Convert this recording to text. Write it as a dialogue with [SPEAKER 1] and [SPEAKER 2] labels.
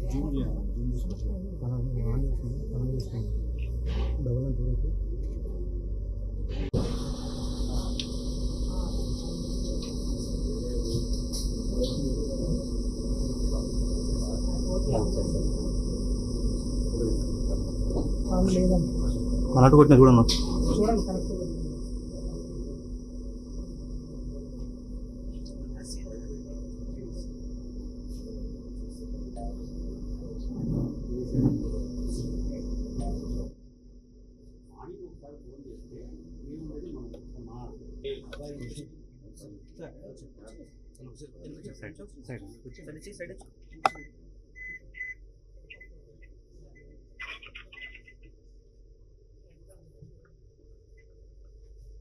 [SPEAKER 1] Zoom చేయాలి Zoom చేసుకోవచ్చు
[SPEAKER 2] double చూడకు
[SPEAKER 3] అన్నట్టు కొట్టిన చూడన్నా
[SPEAKER 2] చూడండి కరెక్ట్
[SPEAKER 3] సైడ్ సైడ్